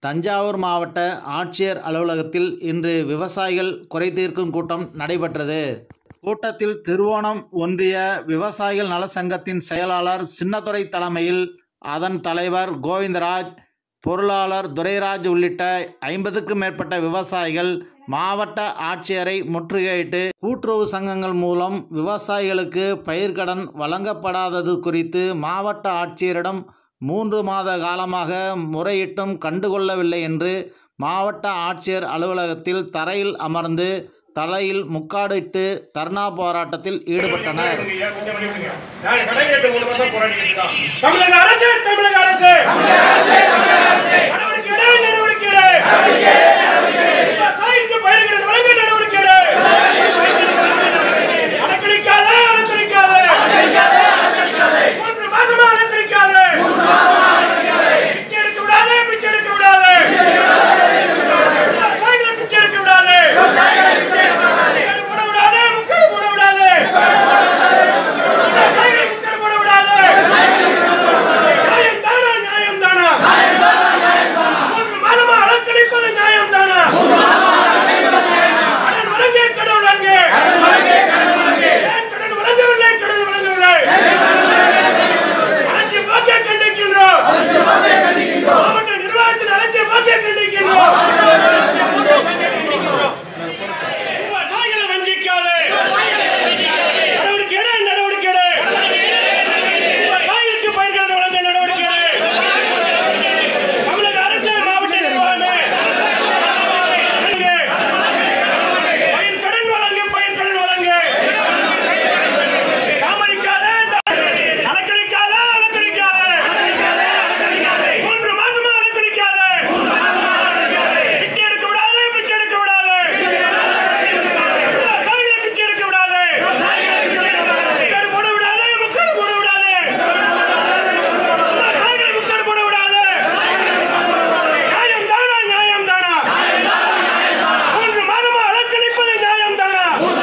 தஞ்சாவூர் மாவட்ட ஆட்சியர் அலுவலகத்தில் இன்று விவசாயிகள் குறைதீர்க்கும் கூட்டம் நடைபெற்றது கூட்டத்தில் திருவோணம் ஒன்றிய விவசாயிகள் நல சங்கத்தின் செயலாளர் சின்னதுரை தலைமையில் அதன் தலைவர் கோவிந்தராஜ் பொருளாளர் துரைராஜ் உள்ளிட்ட ஐம்பதுக்கும் மேற்பட்ட விவசாயிகள் மாவட்ட ஆட்சியரை முற்றுகையிட்டு கூட்டுறவு சங்கங்கள் மூலம் விவசாயிகளுக்கு பயிர்க்கடன் வழங்கப்படாதது குறித்து மாவட்ட ஆட்சியரிடம் மூன்று மாத காலமாக முறையிட்டும் கண்டுகொள்ளவில்லை என்று மாவட்ட ஆட்சியர் அலுவலகத்தில் தரையில் அமர்ந்து தலையில் முக்காடிட்டு தர்ணா போராட்டத்தில் ஈடுபட்டனர் நான் கடன் கேட்டு மூணு மாசம் போராடிட்டு இருக்கோம். தமிழக அரசு தமிழக அரசு நடவடிக்கை எடு, நடவடிக்கை எடு. விவசாயிக்கு பயிர்களை வழங்க நடவடிக்கை எடு. அலக்களிக்காதே, அலக்களிக்காதே. மூன்று மாசமா அலக்களிக்காதே. பிச்சை எடுக்க விடாதே, பிச்சை எடுக்க விடாதே. விவசாயிகளை பிச்சை எடுக்க விடாதே. முக்காடு போட விடாதே, முக்காடு போட விடாதே. விவசாயிகளை முக்காடு போட விடாதே. நியாயம் தானா, நியாயம் தானா? மூன்று மாதமா அலக்களிப்பது நியாயம் தானா? கடன் வழங்க, கடன் வழங்க. ஏன் கடன் வழங்கவில்லை, கடன் வழங்கவில்லை? அலட்சிய போக்கை கண்டிக்கின்றோம். மாவட்ட நிர்வாகத்தின் அலட்சிய போக்கை கண்டிக்கின்றோம். விவசாயிகளை வஞ்சிக்காதே. நடவடிக்கை எடு, நடவடிக்கை எடு. விவசாயிகளுக்கு பயிர்கள் வழங்க நடவடிக்கை எடு. தமிழக அரசு மாவட்ட நிர்வாகமே. பயிர் கடன் வழங்கு, பயிர் கடன் வழங்கு. தாமதிக்காதே, அலக்களிக்காதே, அலக்களிக்காதே. மூன்று மாசமா அலக்களிக்காதே. பிச்சை எடுக்க விடாதே, பிச்சை எடுக்க விடாதே. விவசாயிகளை பிச்சை எடுக்க விடாதே. முக்காடு போட விடாதே, முக்காடு போட விடாதே. விவசாயிகளை முக்காடு போட விடாதே. நியாயம் தானா, நியாயம் தானா? மூன்று மாதமா அலக்களிப்பது நியாயம் தானா?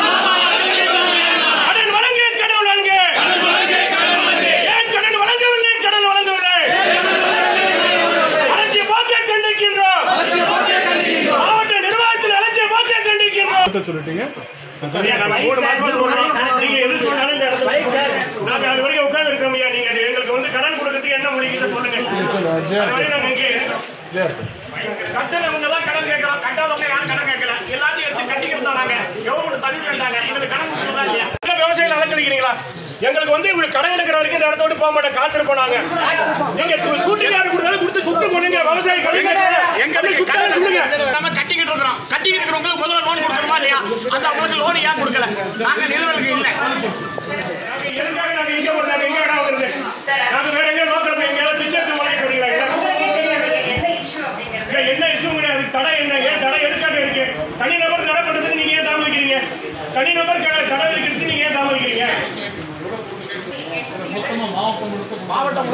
கடன் வழங்கு, கடன் வழங்கு. ஏன் கடன் வழங்கவில்லை, கடன் வழங்கவில்லை? அலட்சிய போக்கை கண்டிக்கின்றோம். மாவட்ட நிர்வாகத்தில் அலட்சிய போக்கை கண்டிக்கின்றோம். சரியா, நாங்க மூணு மாசமா சொல்றோம். நீங்க எது சொன்னாலும் இந்த இடத்துல நாங்க அது வரைக்கும் உட்கார்ந்து இருக்கோம் ஐயா. நீங்க எங்களுக்கு வந்து கடன் கொடுக்கறதுக்கு என்ன முடியுது சொல்லுங்க அது வரையும் நாங்க இங்கே இருக்கோம். கட்டணவங்க தான் கடன் கேட்கறோம் கட்டாதவங்க யாரும் கடன் கேட்கல எல்லாத்தையும் எடுத்து கட்டிக்கிறது தான் நாங்க கவர்மெண்ட் தள்ளி வேண்டாங்க எங்களுக்கு கடன் கொடுக்கறதா இல்லையா விவசாயிகள் அலக்களிக்கிறீங்களா எங்களுக்கு வந்து இவங்க கடன் எடுக்கிற வரைக்கும் இந்த இடத்த விட்டு போக மாட்டேன் காத்திருப்போம் நாங்க நீங்க சூட்டிங் யாரு கொடுத்தாலும் கொடுத்து சுட்டு கொள்ளுங்க விவசாயி கடன் எங்களுக்கு சுட்டாலும் சொல்லுங்க நம்ம கட்டிக்கிட்டு இருக்கிறோம் கட்டிக்கிட்டு இருக்கிறவங்களுக்கு முதல்ல லோன் கொடுக்கணுமா இல்லையா அந்த அவங்களுக்கு லோன் ஏன் கொடுக்கல நாங்க நிறுவனங்களுக்கு இல்லை நாங்க எதுக்காக நாங்க இங்க போறோம் நாங்க எங்க இடம் வாங்குறது நாங்க வேற எங்க நோக்கிறோம் எங்கேயாவது பிச்சை எடுத்து வாங்கிட்டு வரீங்களா என்ன இஷ்யூ அப்படிங்கிறது இல்ல, என்ன இஷ்யூ கிடையாது தடை என்ன ஏன் தடை எதுக்காக இருக்கு தனி நபர் தடை பண்றதுக்கு நீங்க ஏன் தாமதிக்கிறீங்க தனி நபர் க- தடை வைக்கிறதுக்கு நீங்க ஏன் தாமதிக்கிறீங்க மாவட்டம்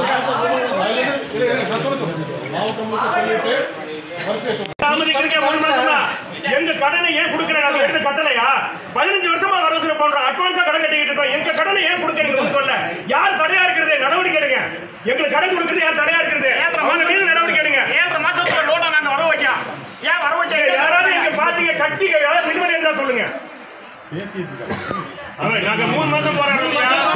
தாமதிக்கிறதுக்கு மூணு மாசம் தான் எங்க கடனை ஏன் கொடுக்கற நாங்க எடுத்து கட்டலையா பதினஞ்சு வருஷமா வரவசர பண்றோம் அட்வான்ஸா கடன் கட்டிக்கிட்டு இருக்கோம் எங்க கடனை ஏன் கொடுக்கறீங்க முதல்ல யார் தடையா இருக்கிறது நடவடிக்கை எடுங்க எங்களுக்கு கடன் கொடுக்கறது யார் தடையா இருக்கிறது அவங்க மீது நடவடிக்கை எடுங்க ஏழரை மாசத்துல லோனை நாங்க வர வைக்கிறோம் ஏன் வர வைக்க யாராவது இங்க பாத்தீங்க கட்டி யாராவது நிறுவனம் இருந்தா சொல்லுங்க அவன் நாங்க மூணு மாசம் போராடுறோம்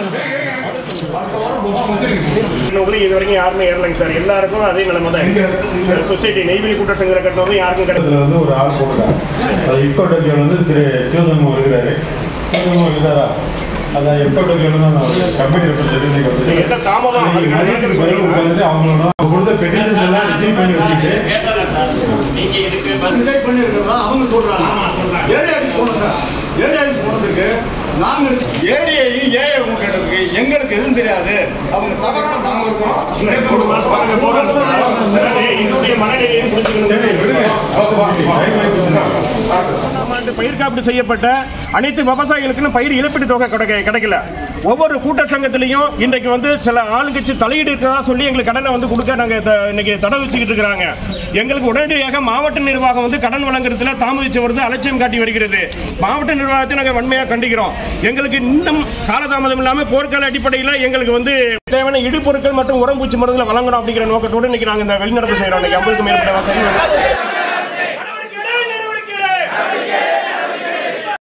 இன்னும் இது வரைக்கும் யாருமே ஏறலைங்க சார் எல்லாருக்கும் அதே நிலைமை தான் சொசைட்டி நெய்வேலி கூட்ட சங்கர கட்டணம் யாருக்கும் கிடையாது இதுல வந்து ஒரு ஆள் போட்டுட்டாங்க அது இப்போ டோக்கியல் வந்து திரு சிவசண்முகம் இருக்கிறாரு சிவசண்முகம் இருக்கிறாரா அதான் எப்போ டோக்கியல் தான் நான் கம்பெனி நீங்க ரெப்ரஸன்டேட்டிவ் என்ன தாமதம் அதுக்கு நடக்குதுன்னு சொல்லுங்க. உட்காந்து அவங்களோட அவங்க கொடுத்த பெட்டிஷன் எல்லாம் ரிசீவ் பண்ணி வச்சுட்டு ரிஜெக்ட் பண்ணிருக்கிறதா அவங்க சொல்றாங்க ஏடி ஆபீஸ் போனோம் சார் ஏடி ஆபீஸ் போனதுக்கு நாங்க ஏடிஐயும் ஏஐ கேட்டதுக்கு எங்களுக்கு எதுவும் தெரியாது அவங்க தவறான நாம இருக்கோம் மூணு மாசம் நாங்க போராடுறோம். அதாவது என்னுடைய மனநிலையை சரி புரிஞ்சுக்கணும் விடுங்க டைம் ஆயிடுச்சு வந்து பயிர் காப்பீடு செய்யப்பட்ட அனைத்து விவசாயிகளுக்கும் பயிர் இழப்பீடு தொகை கிடைக்க கிடைக்கல ஒவ்வொரு கூட்ட சங்கத்திலையும் இன்றைக்கு வந்து சில ஆளுங்கட்சி தலையீடு இருக்கிறதா சொல்லி எங்களுக்கு கடனை வந்து கொடுக்க நாங்க த- இன்னைக்கு தடை வச்சுக்கிட்டு இருக்கிறாங்க எங்களுக்கு உடனடியாக மாவட்ட நிர்வாகம் வந்து கடன் வழங்குறதுல தாமதிச்சு வருது அலட்சியம் காட்டி வருகிறது மாவட்ட நிர்வாகத்தை நாங்கள் வன்மையாக கண்டிக்கிறோம் எங்களுக்கு இன்னும் காலதாமதம் இல்லாமல் போர்க்கால அடிப்படையில் எங்களுக்கு வந்து தேவையான இடுபொருட்கள் மற்றும் உரம்பூச்சி மருந்துகளை வழங்கணும் அப்படிங்கிற நோக்கத்தோடு இன்னைக்கு நாங்கள் இந்த வெளிநடப்பு செய்கிறோம் இன்னைக்கு ஐம்பதுக்கு மேற்பட்ட வசதி